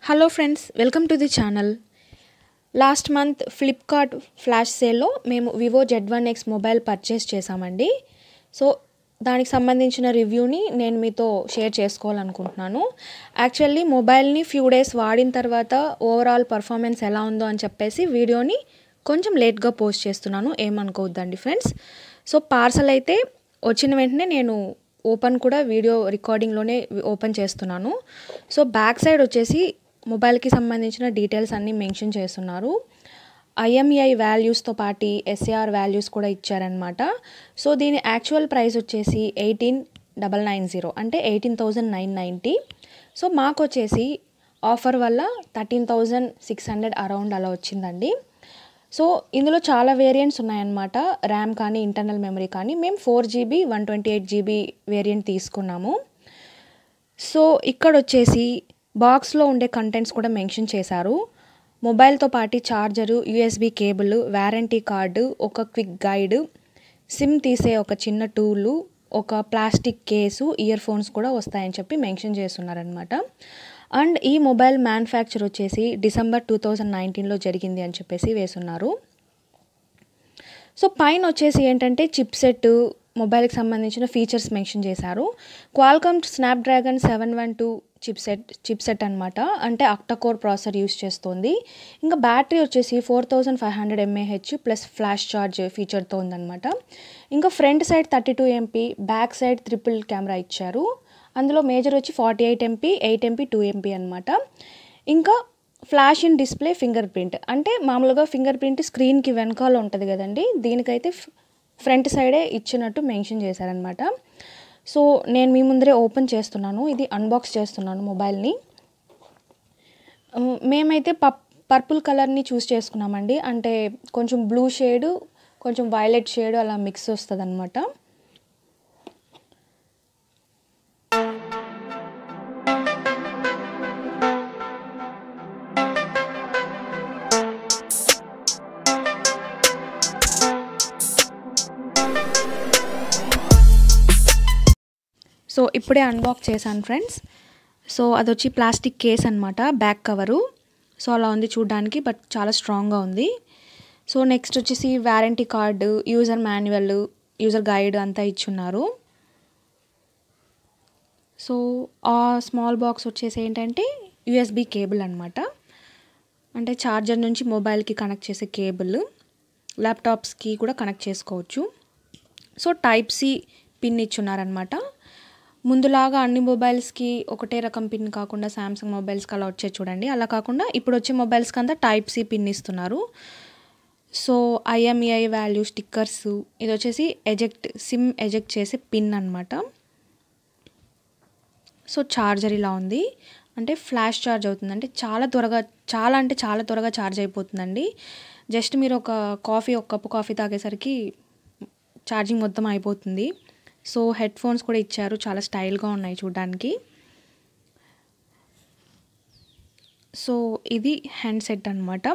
hello friends welcome to the channel last month Flipkart flash సేల్లో మేము Vivo Z one X mobile purchase చేసామండి so దానికి సంబంధించిన రివ్యూని నేను మీతో షేర్ చేసుకోవాలనుకుంటున్నాను యాక్చువల్లీ మొబైల్ని ఫ్యూ డేస్ వాడిన తర్వాత ఓవరాల్ పర్ఫార్మెన్స్ ఎలా ఉందో అని చెప్పేసి వీడియోని కొంచెం లేట్గా పోస్ట్ చేస్తున్నాను ఏమనుకోవద్దండి ఫ్రెండ్స్ సో పార్సల్ అయితే వచ్చిన వెంటనే నేను ఓపెన్ కూడా వీడియో రికార్డింగ్లోనే ఓపెన్ చేస్తున్నాను సో బ్యాక్ సైడ్ వచ్చేసి మొబైల్కి సంబంధించిన డీటెయిల్స్ అన్నీ మెన్షన్ చేస్తున్నారు ఐఎంఈఐ వాల్యూస్తో పాటు ఎస్ఏఆర్ వాల్యూస్ కూడా ఇచ్చారనమాట సో దీని యాక్చువల్ ప్రైస్ వచ్చేసి ఎయిటీన్ డబల్ నైన్ జీరో అంటే eighteen thousand nine ninety so మాకు వచ్చేసి ఆఫర్ వల్ల thirteen thousand six hundred around అలా వచ్చిందండి సో ఇందులో చాలా వేరియంట్స్ ఉన్నాయన్నమాట ర్యామ్ కానీ ఇంటర్నల్ మెమరీ కానీ మేము four GB one twenty eight GB variant తీసుకున్నాము సో ఇక్కడ వచ్చేసి బాక్స్లో ఉండే కంటెంట్స్ కూడా మెన్షన్ చేశారు మొబైల్తో పాటు charger USB cable warranty card ఒక క్విక్ గైడ్ సిమ్ తీసే ఒక చిన్న టూలు ఒక ప్లాస్టిక్ కేసు ఇయర్ ఫోన్స్ కూడా వస్తాయని చెప్పి మెన్షన్ చేస్తున్నారనమాట అండ్ ఈ మొబైల్ మ్యానుఫ్యాక్చర్ వచ్చేసి డిసెంబర్ టూ థౌజండ్ నైన్టీన్లో జరిగింది అని చెప్పేసి వేసున్నారు సో పైన వచ్చేసి ఏంటంటే చిప్ సెట్ మొబైల్కి సంబంధించిన ఫీచర్స్ మెన్షన్ చేశారు Qualcomm Snapdragon seven one two chip set chip set అనమాట అంటే అక్టకోర్ ప్రాసెసర్ యూస్ చేస్తుంది ఇంకా బ్యాటరీ వచ్చేసి four thousand five hundred mAh plus flash charge ఫీచర్తో ఉందన్నమాట ఇంకా front side thirty two MP back side triple camera ఇచ్చారు అందులో మేజర్ వచ్చి forty eight MP eight MP two MP అనమాట ఇంకా flash in display finger print అంటే మామూలుగా ఫింగర్ ప్రింట్ స్క్రీన్కి వెనకాల ఉంటుంది కదండి దీనికైతే ఫ్రంట్ సైడే ఇచ్చినట్టు మెన్షన్ చేశారనమాట సో నేను మీ ముందరే ఓపెన్ చేస్తున్నాను ఇది అన్బాక్స్ చేస్తున్నాను మొబైల్ని మేమైతే పప్ పర్పుల్ కలర్ని చూస్ చేసుకున్నామండి అంటే కొంచెం బ్లూ షేడ్ కొంచెం వైలెట్ షేడ్ అలా మిక్స్ వస్తుంది అనమాట సో ఇప్పుడే అన్బాక్స్ చేశాను ఫ్రెండ్స్ సో అది వచ్చి ప్లాస్టిక్ కేస్ అనమాట బ్యాక్ కవరు సో అలా ఉంది చూడడానికి బట్ చాలా స్ట్రాంగ్గా ఉంది సో నెక్స్ట్ వచ్చేసి warranty card user manual user guide అంతా ఇచ్చున్నారు సో ఆ స్మాల్ బాక్స్ వచ్చేసి ఏంటంటే యూఎస్బి కేబుల్ అనమాట అంటే ఛార్జర్ నుంచి మొబైల్కి కనెక్ట్ చేసే కేబుల్ ల్యాప్టాప్స్కి కూడా కనెక్ట్ చేసుకోవచ్చు సో టైప్ సి పిన్ ఇచ్చున్నారనమాట ముందులాగా అన్ని మొబైల్స్కి ఒకటే రకం పిన్ కాకుండా శాంసంగ్ మొబైల్స్కి అలా వచ్చే చూడండి అలా కాకుండా ఇప్పుడు వచ్చే మొబైల్స్కి అంతా టైప్ సి పిన్ ఇస్తున్నారు సో ఐఎంఈఐ వాల్యూ స్టిక్కర్స్ ఇది వచ్చేసి ఎజెక్ట్ సిమ్ ఎజెక్ట్ చేసే పిన్ అనమాట సో ఛార్జర్ ఇలా ఉంది అంటే ఫ్లాష్ ఛార్జ్ అవుతుంది అంటే చాలా త్వరగా చాలా అంటే చాలా త్వరగా ఛార్జ్ అయిపోతుందండి జస్ట్ మీరు ఒక కాఫీ ఒక కప్పు కాఫీ తాగేసరికి ఛార్జింగ్ మొత్తం అయిపోతుంది సో హెడ్ ఫోన్స్ కూడా ఇచ్చారు చాలా స్టైల్గా ఉన్నాయి చూడడానికి సో ఇది హ్యాండ్ సెట్ అనమాట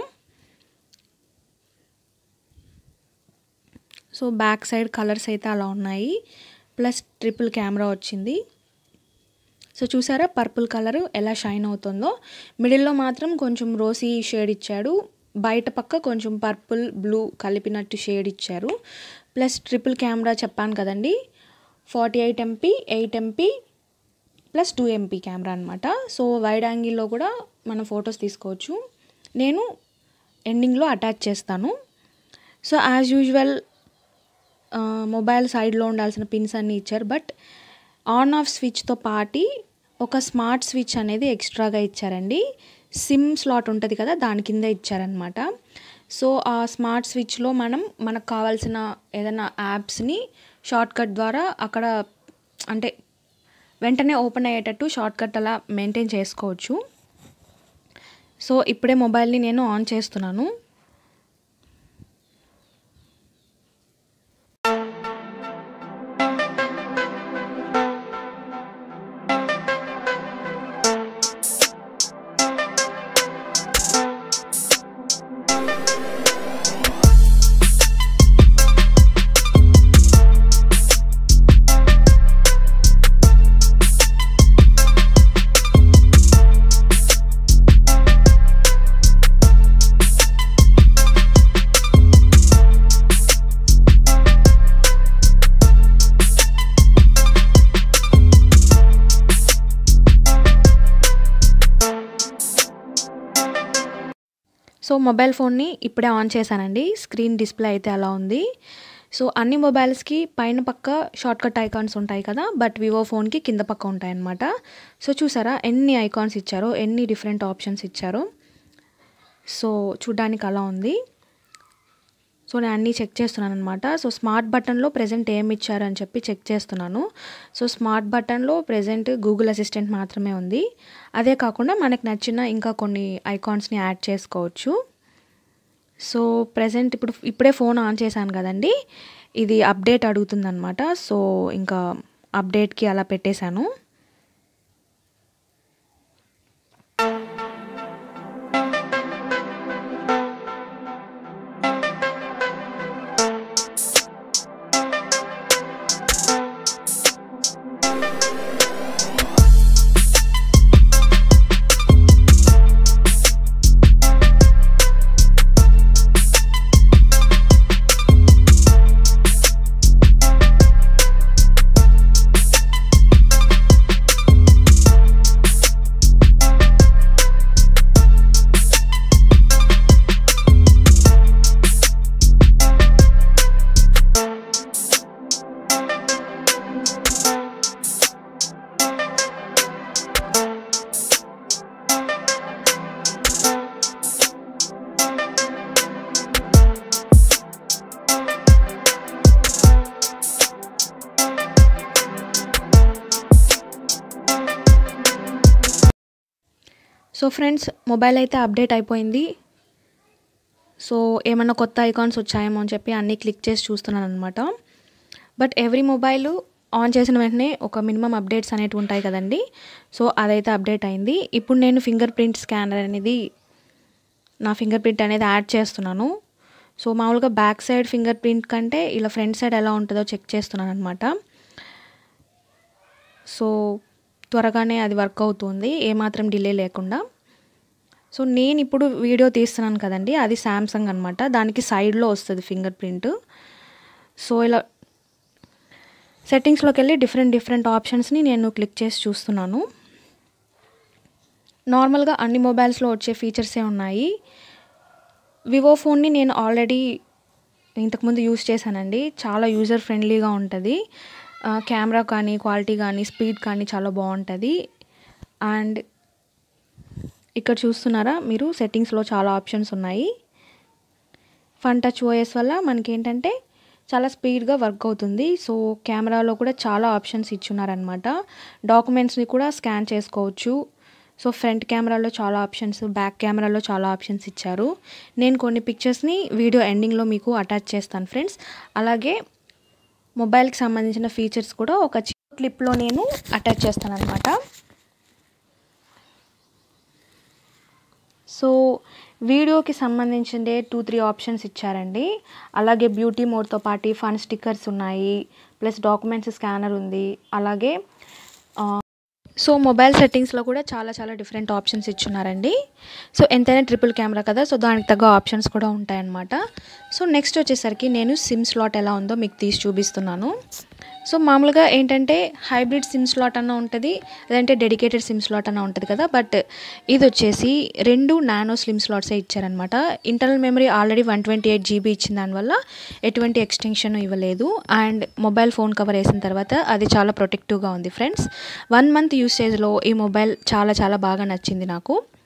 సో బ్యాక్ సైడ్ కలర్స్ అయితే అలా ఉన్నాయి ప్లస్ ట్రిపుల్ కెమెరా వచ్చింది సో చూసారా పర్పుల్ కలర్ ఎలా షైన్ అవుతుందో మిడిల్లో మాత్రం కొంచెం రోసీ షేడ్ ఇచ్చాడు బయట పక్క కొంచెం పర్పుల్ బ్లూ కలిపినట్టు షేడ్ ఇచ్చారు ప్లస్ ట్రిపుల్ కెమెరా చెప్పాను కదండి forty eight MP eight MP plus two MP camera అనమాట సో వైడ్ యాంగిల్లో కూడా మనం ఫొటోస్ తీసుకోవచ్చు నేను ఎండింగ్లో అటాచ్ చేస్తాను సో యాజ్ యూజువల్ మొబైల్ సైడ్లో ఉండాల్సిన పిన్స్ అన్నీ ఇచ్చారు బట్ ఆన్ ఆఫ్ స్విచ్తో పాటి ఒక స్మార్ట్ స్విచ్ అనేది ఎక్స్ట్రాగా ఇచ్చారండి సిమ్ స్లాట్ ఉంటుంది కదా దాని కింద ఇచ్చారనమాట సో ఆ స్మార్ట్ స్విచ్లో మనం మనకు కావాల్సిన ఏదైనా యాప్స్ని షార్ట్కట్ ద్వారా అక్కడ అంటే వెంటనే ఓపెన్ అయ్యేటట్టు షార్ట్కట్ అలా మెయింటైన్ చేసుకోవచ్చు సో ఇప్పుడే మొబైల్ని నేను ఆన్ చేస్తున్నాను సో మొబైల్ ఫోన్ని ఇప్పుడే ఆన్ చేశానండి స్క్రీన్ డిస్ప్లే అయితే అలా ఉంది సో అన్ని మొబైల్స్కి పైన పక్క షార్ట్కట్ ఐకాన్స్ ఉంటాయి కదా బట్ వివో ఫోన్కి కింద పక్క ఉంటాయి అన్నమాట సో చూసారా ఎన్ని ఐకాన్స్ ఇచ్చారో ఎన్ని డిఫరెంట్ ఆప్షన్స్ ఇచ్చారో సో చూడ్డానికి అలా ఉంది సో నేను అన్నీ చెక్ చేస్తున్నాను అనమాట సో స్మార్ట్ బటన్లో ప్రజెంట్ ఏమి ఇచ్చారు అని చెప్పి చెక్ చేస్తున్నాను సో స్మార్ట్ బటన్లో ప్రజెంట్ గూగుల్ అసిస్టెంట్ మాత్రమే ఉంది అదే కాకుండా మనకు నచ్చిన ఇంకా కొన్ని ఐకాన్స్ని యాడ్ చేసుకోవచ్చు సో ప్రజెంట్ ఇప్పుడు ఇప్పుడే ఫోన్ ఆన్ చేశాను కదండి ఇది అప్డేట్ అడుగుతుందనమాట సో ఇంకా అప్డేట్కి అలా పెట్టేశాను సో ఫ్రెండ్స్ మొబైల్ అయితే అప్డేట్ అయిపోయింది సో ఏమన్నా కొత్త ఐకాన్స్ వచ్చాయేమో అని చెప్పి అన్నీ క్లిక్ చేసి చూస్తున్నాను అనమాట బట్ ఎవ్రీ మొబైల్ ఆన్ చేసిన వెంటనే ఒక మినిమం అప్డేట్స్ అనేవి ఉంటాయి కదండి సో అదైతే అప్డేట్ అయింది ఇప్పుడు నేను ఫింగర్ ప్రింట్ స్కానర్ అనేది నా ఫింగర్ ప్రింట్ అనేది యాడ్ చేస్తున్నాను సో మామూలుగా బ్యాక్ సైడ్ ఫింగర్ ప్రింట్ కంటే ఇలా ఫ్రంట్ సైడ్ ఎలా ఉంటుందో చెక్ చేస్తున్నాను అనమాట సో త్వరగానే అది వర్క్ అవుతుంది ఏమాత్రం డిలే లేకుండా సో నేను ఇప్పుడు వీడియో తీస్తున్నాను కదండి అది శాంసంగ్ అనమాట దానికి సైడ్లో వస్తుంది ఫింగర్ ప్రింట్ సో ఇలా సెట్టింగ్స్లోకి వెళ్ళి డిఫరెంట్ డిఫరెంట్ ఆప్షన్స్ని నేను క్లిక్ చేసి చూస్తున్నాను నార్మల్గా అన్ని మొబైల్స్లో వచ్చే ఫీచర్సే ఉన్నాయి వివో ఫోన్ని నేను ఆల్రెడీ ఇంతకుముందు యూస్ చేశానండి చాలా యూజర్ ఫ్రెండ్లీగా ఉంటుంది కెమెరా కానీ క్వాలిటీ కానీ స్పీడ్ కానీ చాలా బాగుంటుంది అండ్ ఇక్కడ చూస్తున్నారా మీరు సెట్టింగ్స్లో చాలా ఆప్షన్స్ ఉన్నాయి ఫన్ టచ్ ఓఎస్ వల్ల మనకి ఏంటంటే చాలా స్పీడ్గా వర్క్ అవుతుంది సో కెమెరాలో కూడా చాలా ఆప్షన్స్ ఇచ్చున్నారనమాట డాక్యుమెంట్స్ని కూడా స్కాన్ చేసుకోవచ్చు సో ఫ్రంట్ కెమెరాలో చాలా ఆప్షన్స్ బ్యాక్ కెమెరాలో చాలా ఆప్షన్స్ ఇచ్చారు నేను కొన్ని పిక్చర్స్ని వీడియో ఎండింగ్లో మీకు అటాచ్ చేస్తాను ఫ్రెండ్స్ అలాగే మొబైల్కి సంబంధించిన ఫీచర్స్ కూడా ఒక క్లిప్లో నేను అటాచ్ చేస్తాను అనమాట సో వీడియోకి సంబంధించిందే టూ త్రీ ఆప్షన్స్ ఇచ్చారండి అలాగే బ్యూటీ మోడ్తో పాటు ఫన్ స్టిక్కర్స్ ఉన్నాయి ప్లస్ డాక్యుమెంట్స్ స్కానర్ ఉంది అలాగే సో మొబైల్ సెట్టింగ్స్లో కూడా చాలా చాలా డిఫరెంట్ ఆప్షన్స్ ఇచ్చున్నారండి సో ఎంతైనా ట్రిపుల్ కెమెరా కదా సో దానికి తగ్గ ఆప్షన్స్ కూడా ఉంటాయన్నమాట సో నెక్స్ట్ వచ్చేసరికి నేను సిమ్ స్లాట్ ఎలా ఉందో మీకు తీసి చూపిస్తున్నాను సో మామూలుగా ఏంటంటే హైబ్రిడ్ సిమ్ స్లాట్ అన్న ఉంటుంది లేదంటే డెడికేటెడ్ సిమ్ స్లాట్ అన్న ఉంటుంది కదా బట్ ఇది వచ్చేసి రెండు నానో స్లిమ్ స్లాట్సే ఇచ్చారనమాట internal memory already one twenty eight GB ఇచ్చిన దానివల్ల ఎటువంటి ఎక్స్టెన్షన్ ఇవ్వలేదు అండ్ మొబైల్ ఫోన్ కవర్ వేసిన తర్వాత అది చాలా ప్రొటెక్టివ్గా ఉంది ఫ్రెండ్స్ వన్ మంత్ యూసేజ్లో ఈ మొబైల్ చాలా చాలా బాగా నచ్చింది నాకు